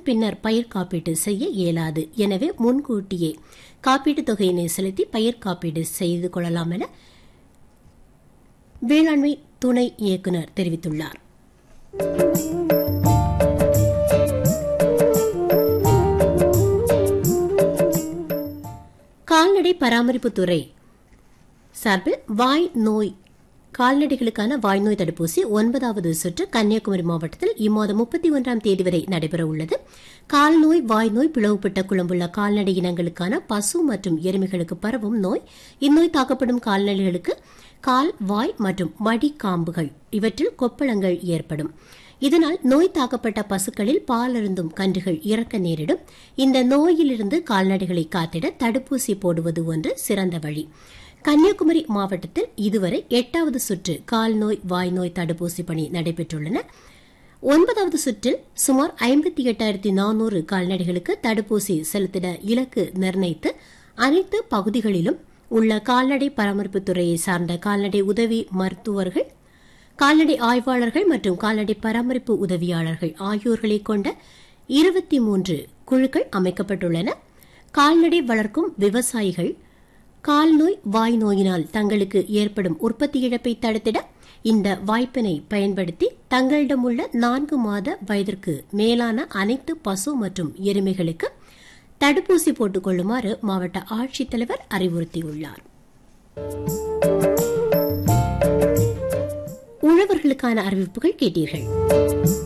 பின்னர் பயிர் காப்பீடு செய்ய இயலாது எனவே முன்கூட்டியே காப்பீட்டுத் தொகையினை செலுத்தி பயிர் காப்பீடு செய்து கொள்ளலாம் என வேளாண்மை துணை இயக்குநர் தெரிவித்துள்ளார் கால்நடை பராமரிப்புத்துறை சார்பில் வாய் நோய் கால்நடைகளுக்கான வாய்நோய் தடுப்பூசி ஒன்பதாவது சுற்று கன்னியாகுமரி மாவட்டத்தில் இம்மாதம் முப்பத்தி ஒன்றாம் தேதி வரை நடைபெற உள்ளது கால்நோய் வாய்நோய் பிளவுபட்ட குழம்புள்ள கால்நடை இனங்களுக்கான பசு மற்றும் எருமைகளுக்கு பரவும் நோய் இந்நோய் தாக்கப்படும் கால்நடைகளுக்கு கால் வாய் மற்றும் மடி காம்புகள் இவற்றில் கொப்பளங்கள் ஏற்படும் இதனால் நோய் தாக்கப்பட்ட பசுக்களில் பாலருந்தும் கன்றுகள் இறக்க நேரிடும் இந்த நோயிலிருந்து கால்நடைகளை காத்திட தடுப்பூசி போடுவது ஒன்று சிறந்த வழி கன்னியாகுமரி மாவட்டத்தில் இதுவரை எட்டாவது சுற்று கால்நோய் வாய்நோய் தடுப்பூசி பணி நடைபெற்றுள்ளன ஒன்பதாவது சுற்றில் சுமார் ஐம்பத்தி எட்டாயிரத்தி நானூறு கால்நடைகளுக்கு தடுப்பூசி செலுத்திட இலக்கு நிர்ணயித்து அனைத்து பகுதிகளிலும் உள்ள கால்நடை பராமரிப்புத் துறையை சார்ந்த கால்நடை உதவி மருத்துவர்கள் கால்நடை ஆய்வாளர்கள் மற்றும் கால்நடை பராமரிப்பு உதவியாளர்கள் ஆகியோர்களை கொண்ட இருபத்தி மூன்று குழுக்கள் அமைக்கப்பட்டுள்ளன கால்நடை வளர்க்கும் விவசாயிகள் கால்நோய் வாய் நோயினால் தங்களுக்கு ஏற்படும் உற்பத்தி இழப்பை தடுத்திட இந்த வாய்ப்பினை பயன்படுத்தி தங்களிடம் உள்ள நான்கு மாத வயதிற்கு மேலான அனைத்து பசு மற்றும் எருமைகளுக்கு தடுப்பூசி போட்டுக் கொள்ளுமாறு மாவட்ட ஆட்சித்தலைவர் அறிவுறுத்தியுள்ளார் உழவர்களுக்கான அறிவிப்புகள் கேட்டீர்கள்